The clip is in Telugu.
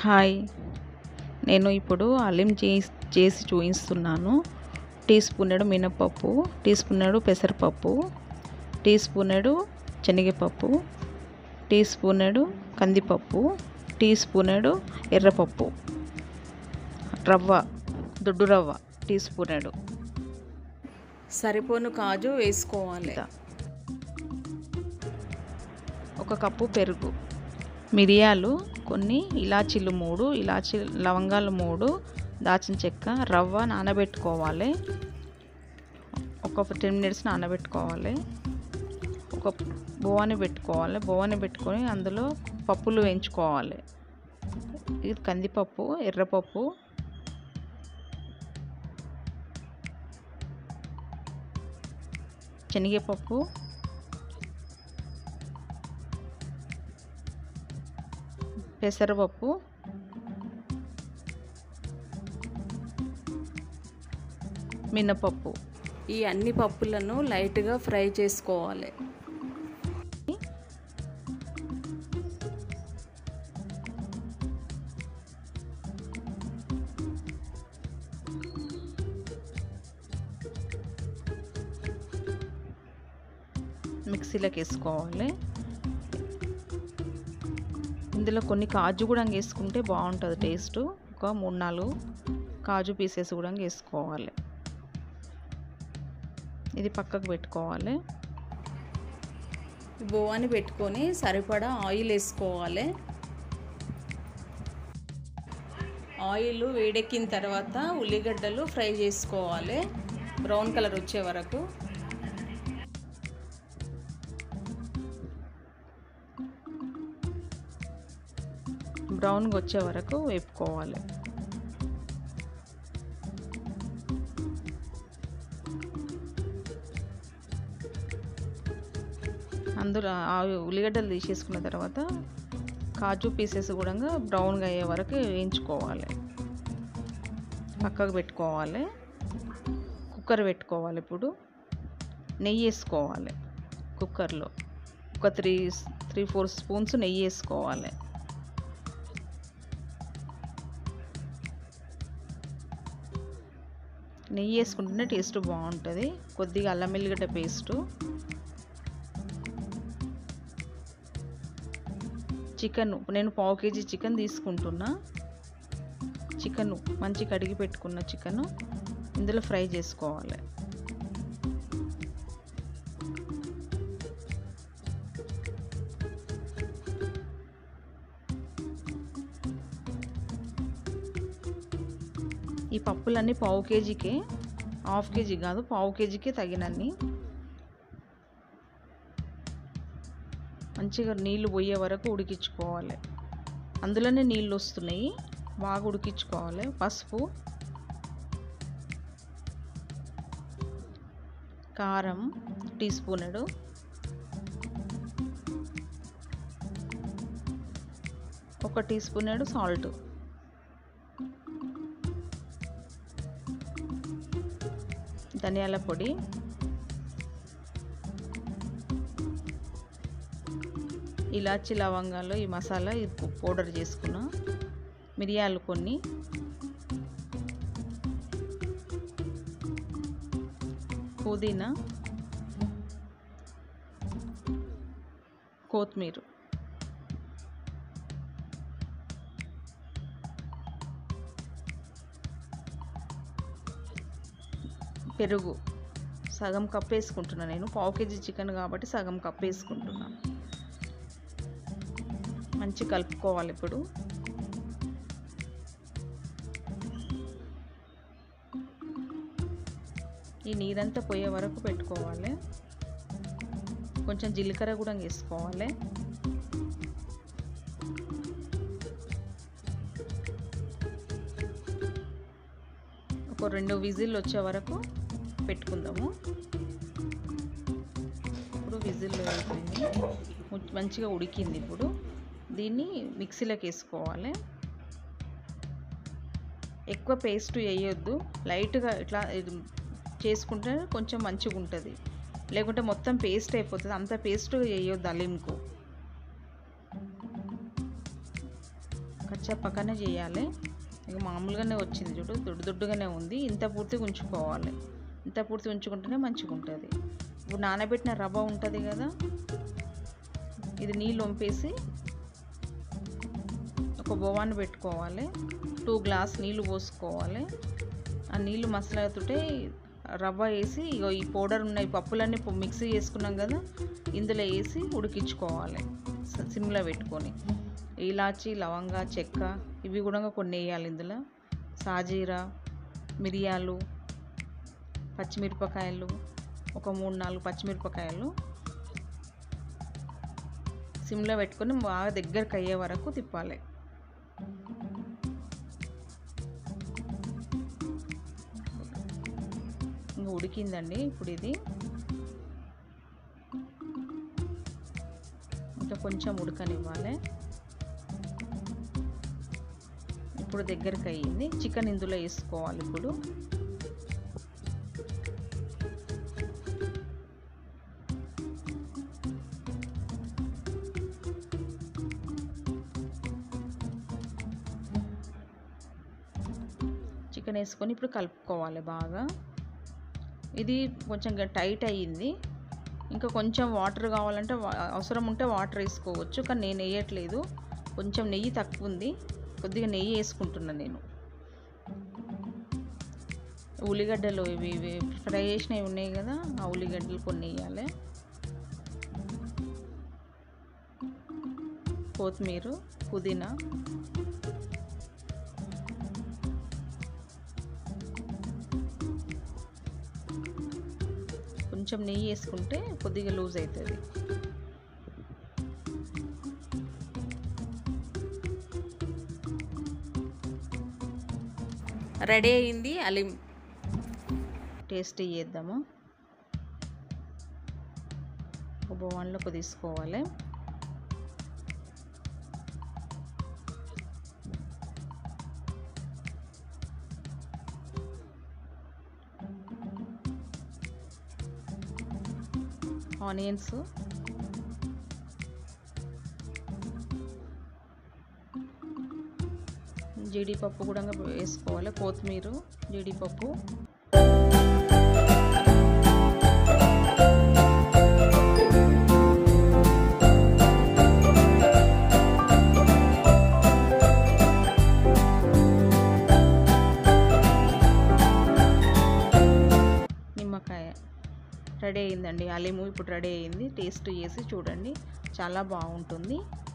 హాయ్ నేను ఇప్పుడు అల్లం చేసి చేసి చూపిస్తున్నాను టీ స్పూనెడు మినపప్పు టీ స్పూనెడు పెసరపప్పు టీ స్పూనెడు శనగపప్పు టీ స్పూనెడు కందిపప్పు టీ స్పూనెడు ఎర్రపప్పు రవ్వ దొడ్డు రవ్వ టీ స్పూనెడు సరిపోను కాజు వేసుకోవాలి ఒక కప్పు పెరుగు మిరియాలు కొన్ని ఇలాచీలు మూడు ఇలాచీ లవంగాలు మూడు దాచిన చెక్క రవ్వ నానబెట్టుకోవాలి ఒక టెన్ మినిట్స్ నానబెట్టుకోవాలి ఒక బోవాని పెట్టుకోవాలి బోవాని పెట్టుకొని అందులో పప్పులు వేయించుకోవాలి ఇది కందిపప్పు ఎర్రపప్పు శనగపప్పు పెసరపప్పు మినపప్పు ఈ అన్ని పప్పులను లైట్గా ఫ్రై చేసుకోవాలి మిక్సీలోకి వేసుకోవాలి ఇందులో కొన్ని కాజు కూడా వేసుకుంటే బాగుంటుంది టేస్ట్ ఒక మూడు నాలుగు కాజు పీసెస్ కూడా వేసుకోవాలి ఇది పక్కకు పెట్టుకోవాలి బోవాని పెట్టుకొని సరిపడా ఆయిల్ వేసుకోవాలి ఆయిల్ వేడెక్కిన తర్వాత ఉల్లిగడ్డలు ఫ్రై చేసుకోవాలి బ్రౌన్ కలర్ వచ్చే వరకు బ్రౌన్గా వచ్చే వరకు వేపుకోవాలి అందులో ఆ ఉల్లిగడ్డలు తీసేసుకున్న తర్వాత కాజు పీసెస్ కూడా బ్రౌన్గా అయ్యే వరకు వేయించుకోవాలి పక్కకు పెట్టుకోవాలి కుక్కర్ పెట్టుకోవాలి ఇప్పుడు నెయ్యి వేసుకోవాలి కుక్కర్లో ఒక త్రీ త్రీ ఫోర్ స్పూన్స్ నెయ్యి వేసుకోవాలి నెయ్యి వేసుకుంటేనే టేస్ట్ బాగుంటుంది కొద్దిగా అల్లం వెల్లిగడ్డ పేస్టు చికెన్ నేను పావు కేజీ చికెన్ తీసుకుంటున్నా చికెన్ మంచి కడిగి పెట్టుకున్న చికెన్ ఇందులో ఫ్రై చేసుకోవాలి ఈ పప్పులన్నీ పావు కేజీకే హాఫ్ కేజీ కాదు పావు కేజీకే తగినన్ని మంచిగా నీళ్ళు పోయే వరకు ఉడికించుకోవాలి అందులోనే నీళ్ళు వస్తున్నాయి బాగా ఉడికించుకోవాలి పసుపు కారం టీ స్పూనెడు ఒక టీ స్పూనెడు సాల్ట్ ధనియాల పొడి ఇలాచి లవంగాలు ఈ మసాలా ఇది పౌడర్ చేసుకున్నా మిరియాలు కొన్ని పుదీనా కొత్తిమీర పెరుగు సగం కప్ వేసుకుంటున్నా నేను పావు కేజీ చికెన్ కాబట్టి సగం కప్ వేసుకుంటున్నా మంచి కలుపుకోవాలి ఇప్పుడు ఈ నీరంతా పోయే వరకు పెట్టుకోవాలి కొంచెం జీలకర్ర కూడా వేసుకోవాలి ఒక రెండు విజిల్ వచ్చే వరకు పెట్టుకుందాము ఇప్పుడు విజిల్ అయిపోయింది మంచిగా ఉడికింది ఇప్పుడు దీన్ని మిక్సీలోకి వేసుకోవాలి ఎక్కువ పేస్ట్ వేయొద్దు లైట్గా ఇట్లా చేసుకుంటే కొంచెం మంచిగా ఉంటుంది లేకుంటే మొత్తం పేస్ట్ అయిపోతుంది అంత పేస్ట్ వేయొద్దు అలీంకు కచ్చా పక్కనే చేయాలి ఇక మామూలుగానే వచ్చింది చూడు దొడ్డు దొడ్డుగానే ఉంది ఇంత పూర్తిగా ఉంచుకోవాలి ఇంత పూర్తి ఉంచుకుంటేనే మంచిగా ఉంటుంది ఇప్పుడు నానబెట్టిన రవ్వ ఉంటుంది కదా ఇది నీళ్ళు వంపేసి ఒక బోవాన్ని పెట్టుకోవాలి టూ గ్లాస్ నీళ్ళు పోసుకోవాలి ఆ నీళ్ళు మసలాతుంటే రవ్వ వేసి ఇగో ఈ పౌడర్ ఉన్న ఈ పప్పులన్నీ పొ- మిక్సీ చేసుకున్నాం కదా ఇందులో వేసి ఉడికించుకోవాలి స- సిమ్లో పెట్టుకొని ఇలాచి లవంగా చెక్క ఇవి కూడా కొన్ని వేయాలి ఇందులో సాజీరా మిరియాలు పచ్చిమిరపకాయలు ఒక మూడు నాలుగు పచ్చిమిరపకాయలు సిమ్లో పెట్టుకొని బాగా దగ్గరకు అయ్యే వరకు తిప్పాలి ఇంకా ఉడికిందండి ఇప్పుడు ఇది ఇంకా కొంచెం ఉడకనివ్వాలి ఇప్పుడు దగ్గరికి అయ్యింది చికెన్ ఇందులో వేసుకోవాలి ఇప్పుడు చికెన్ వేసుకొని ఇప్పుడు కలుపుకోవాలి బాగా ఇది కొంచెం గ- టైట్ అయ్యింది ఇంకా కొంచెం వాటర్ కావాలంటే వా- అవసరం ఉంటే వాటర్ వేసుకోవచ్చు కానీ నేను వేయట్లేదు కొంచెం నెయ్యి తక్కువ ఉంది కొద్దిగా నెయ్యి వేసుకుంటున్నాను నేను ఉల్లిగడ్డలు ఇవి ఇవి ఫ్రై చేసినవి ఉన్నాయి కదా ఆ ఉల్లిగడ్డలు కొన్ని వేయాలి కొత్తిమీర పుదీనా కొంచెం నెయ్యి వేసుకుంటే కొద్దిగా లూజ్ అవుతుంది రెడీ అయింది అలీం టేస్ట్ చేద్దాము ఒక బొవన్లోకి తీసుకోవాలి ఆనియన్స్ జీడిపప్పు కూడా వేసుకోవాలి కొత్తిమీర జీడిపప్పు నిమ్మకాయ రెడీ అయిందండి అలీము ఇప్పుడు రెడీ అయింది టేస్ట్ చేసి చూడండి చాలా బాగుంటుంది